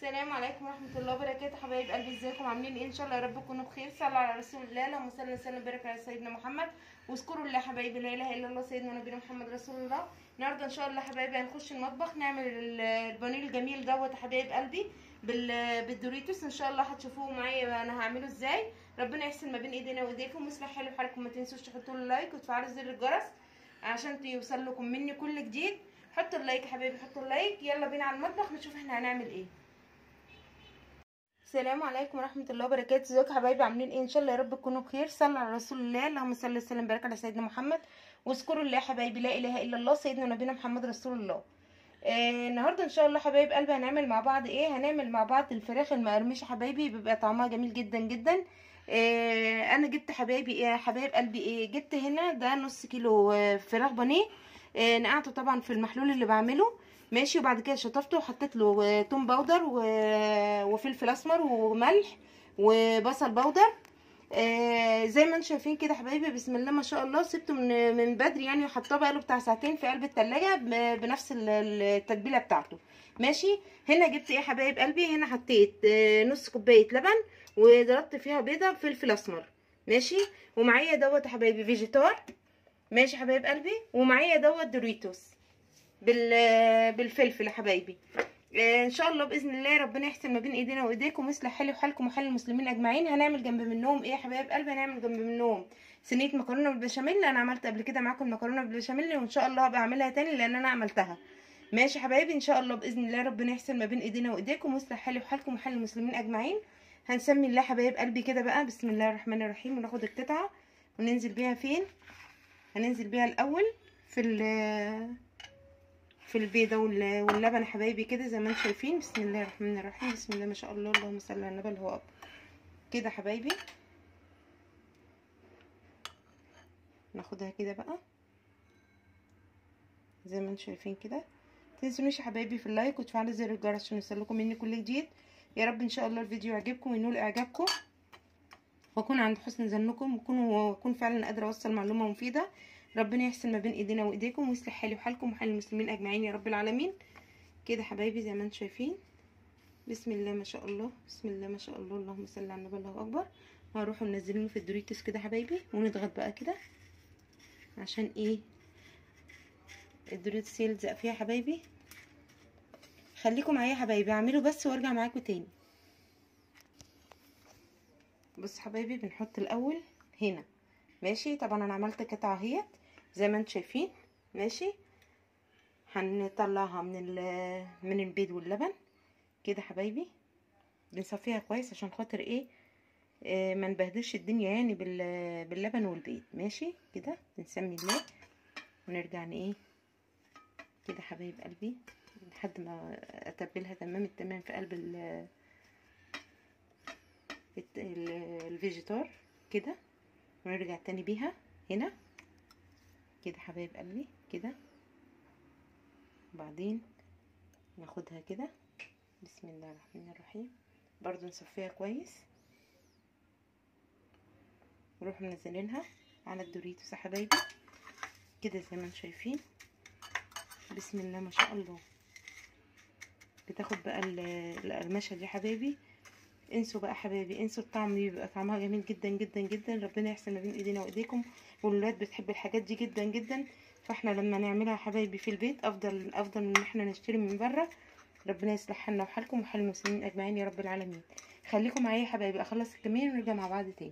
السلام عليكم ورحمة الله وبركاته حبايب قلبي ازيكم عاملين ايه ان شاء الله يا رب تكونوا بخير صلوا على رسول الله اللهم صل وسلم وبارك على سيدنا محمد واذكروا الله حبايبي لا اله الا الله سيدنا نبينا محمد رسول الله النهارده ان شاء الله حبايبي هنخش المطبخ نعمل ال- البانيه الجميل دوت يا حبايب قلبي بال- بالدوريتوس ان شاء الله هتشوفوه معايا انا هعمله ازاي ربنا يحسن ما بين ايدينا وايديكم ويصلح حلو حالكم ما تنسوش تحطوا له لايك وتفعلوا زر الجرس عشان يوصل لكم مني كل جديد حطوا اللايك يا حبايبي حطوا اللايك يلا بينا على المطبخ نشوف احنا هنعمل ايه السلام عليكم ورحمه الله وبركاته ازيكم يا حبايبي عاملين ايه ان شاء الله يا رب تكونوا بخير صلوا على رسول الله اللهم صل وسلم وبارك على سيدنا محمد واذكروا الله يا حبايبي لا اله الا الله سيدنا نبينا محمد رسول الله آه النهارده ان شاء الله حبايب قلبي هنعمل مع بعض ايه هنعمل مع بعض الفراخ المقرمشه حبايبي بيبقى طعمها جميل جدا جدا آه انا جبت حبايبي ايه يا حبايب قلبي ايه جبت هنا ده نص كيلو آه، فراخ بانيه آه نقعته طبعا في المحلول اللي بعمله ماشي وبعد كده شطفته وحطيت له آه، توم باودر و- وفلفل اسمر وملح وبصل باودر آه زي ما انتم شايفين كده حبايبي بسم الله ما شاء الله سبته من من بدري يعني وحطاه بقاله بتاع ساعتين في قلب التلاجة ب- بنفس ال- التتبيله بتاعته ماشي هنا جبت ايه يا حبايب قلبي هنا حطيت آه نص كوبايه لبن وضربت فيها بيضه بفلفل اسمر ماشي ومعايا دوت يا حبايبي فيجيتار ماشي يا حبايب قلبي ومعايا دوت دوريتوس بال بالفلفل يا حبايبي آه، ان شاء الله باذن الله ربنا يحسن ما بين ايدينا وايديكم ويصلح حالي وحالكم وحال المسلمين اجمعين هنعمل جنب منهم ايه يا حبايب قلبي هنعمل جنب منهم صينيه مكرونه بالبشاميل انا عملت قبل كده معاكم المكرونه بالبشاميل وان شاء الله هبقى اعملها تاني لان انا عملتها ماشي يا حبايبي ان شاء الله باذن الله ربنا يحسن ما بين ايدينا وايديكم ويصلح حالي وحالكم وحال المسلمين اجمعين هنسمي الله حبايب قلبي كده بقى بسم الله الرحمن الرحيم وناخد القطعه وننزل بيها فين هننزل بيها الاول في ال في البيضة وال- واللبن يا حبايبي كده زي ما انتم شايفين بسم الله الرحمن الرحيم بسم الله ما شاء الله اللهم صل على النبي اللي هو أكبر كده حبايبي ناخدها كده بقى زي ما انتم شايفين كده متنسونيش يا حبايبي في اللايك وتفعلوا زر الجرس عشان يوصلكم مني كل جديد يا رب ان شاء الله الفيديو يعجبكم وينول اعجابكم واكون عند حسن ظنكم واكون واكون فعلا قادره اوصل معلومه مفيده ربنا يحسن ما بين ايدينا وايديكم ويصلح حالي وحالكم وحال المسلمين اجمعين يا رب العالمين كده حبايبي زي ما انتم شايفين بسم الله ما شاء الله بسم الله ما شاء الله اللهم صل على النبي الله اكبر وهروح منزلينه في الدوريتوس كده حبايبي ونضغط بقى كده عشان ايه الدوريتوس يلزق فيها حبايبي خليكم معايا يا حبايبي اعملوا بس وارجع معاكم تاني بص حبايبي بنحط الاول هنا ماشي طبعا انا عملت قطعه اهيت زي ما انتم شايفين ماشي هنطلعها من ال- من البيض واللبن كده حبايبي بنصفيها كويس عشان خاطر ايه آه ما نبهدلش الدنيا يعني بال- باللبن والبيض ماشي كده بنسمي الله ونرجع ن- ايه كده حبايب قلبي لحد ما اتبلها تمام التمام في قلب ال الت- ال- الفيجيتار كده ونرجع تاني بيها هنا كده حبايب قلبي كده وبعدين ناخدها كده بسم الله الرحمن الرحيم برضو نصفيها كويس نروح منزلينها على الدوريتوس يا حبايبي كده زي ما انتم شايفين بسم الله ما شاء الله بتاخد بقى ال- القرمشه دي يا حبايبي انسوا بقى حبايبي انسوا الطعم بيبقى طعمها جميل جدا جدا جدا ربنا يحسن ما بين ايدينا وايديكم والولاد بتحب الحاجات دي جدا جدا فاحنا لما نعملها يا حبايبي في البيت افضل افضل من ان احنا نشتري من بره ربنا يصلح حالنا وحالكم وحال المسلمين اجمعين يا رب العالمين خليكم معايا يا حبايبي اخلص الكميه ونرجع مع بعض تاني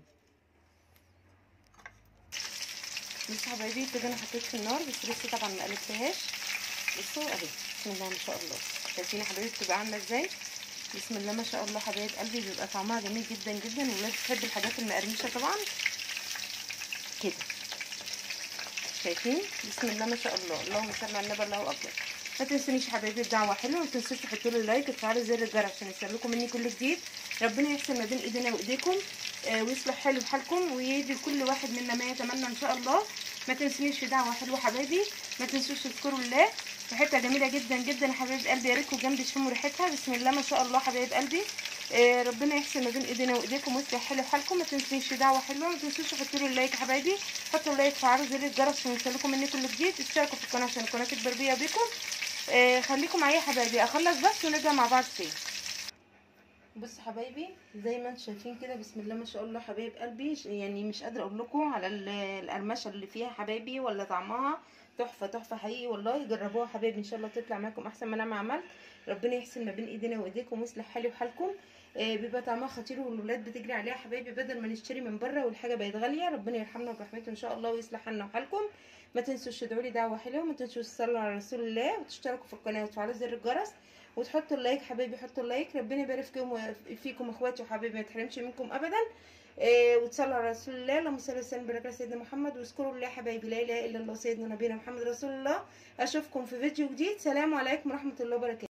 بصوا يا حبايبي كده انا حطيت في النار بس لسه طبعا ما قلبتهاش بصوا اهي بسم الله ما شاء الله شايفين يا حبايبي بتبقى عامله ازاي بسم الله ما شاء الله حبايب قلبي بيبقى طعمها جميل جدا جدا والولاد بتحب الحاجات المقرمشه طبعا كده شايفين بسم الله ما شاء الله اللهم صل على النبي الله اكبر ما تنسونيش يا حبايبي الدعوه حلوه وما تنسوش تحطوا لي لايك وتفعلوا زر الجرس عشان يوصلكم مني كل جديد ربنا يحسن ما بين ايدينا وايديكم آه ويصلح حالي وحالكم ويدي لكل واحد منا ما يتمنى ان شاء الله ما تنسونيش في دعوه حلوه حبايبي ما تنسوش تذكروا الله ريحتها جميله جدا جدا يا حبايب قلبي يا ريتكم جنبي تشموا ريحتها بسم الله ما شاء الله حبايب قلبي آه ربنا يحسن ما بين ايدينا وايديكم ويصلح حالي وحالكم ما تنسونيش في دعوه حلوه ما تنسوش تحطوا لي اللايك يا حبايبي حطوا اللايك وفعلوا زر الجرس عشان يوصلكم مني كل جديد اشتركوا في القناه عشان القناه تكبر بيا بيكم آه خليكم معايا يا حبايبي اخلص بس ونرجع مع بعض تاني بص حبايبي زي ما انتم شايفين كده بسم الله ما شاء الله حبايب قلبي ش- يعني مش قادره اقول لكم على ال- القرمشه اللي فيها حبايبي ولا طعمها تحفه تحفه حقيقي والله جربوها حبايبي ان شاء الله تطلع معاكم احسن ما انا ما عملت ربنا يحسن ما بين ايدينا وايديكم ويصلح حالي وحالكم آه بيبقى طعمها خطير والولاد بتجري عليها حبايبي بدل ما نشتري من بره والحاجه بقت غاليه ربنا يرحمنا برحمته ان شاء الله ويصلح حالنا وحالكم ما تنسوش تدعوا لي دعوه حلوه ما تنسوش تصلوا على رسول الله وتشتركوا في القناه وتفعلوا زر الجرس وتحطوا اللايك حبايبي حطوا اللايك ربنا يبارك فيكم فيكم اخواتي وحبايبي ما يتحرمش منكم ابدا إيه وتصلوا على رسول الله اللهم صل وسلم وبارك على سيدنا محمد واذكروا الله حبايبي لا اله الا الله سيدنا نبينا محمد رسول الله اشوفكم في فيديو جديد سلام عليكم ورحمه الله وبركاته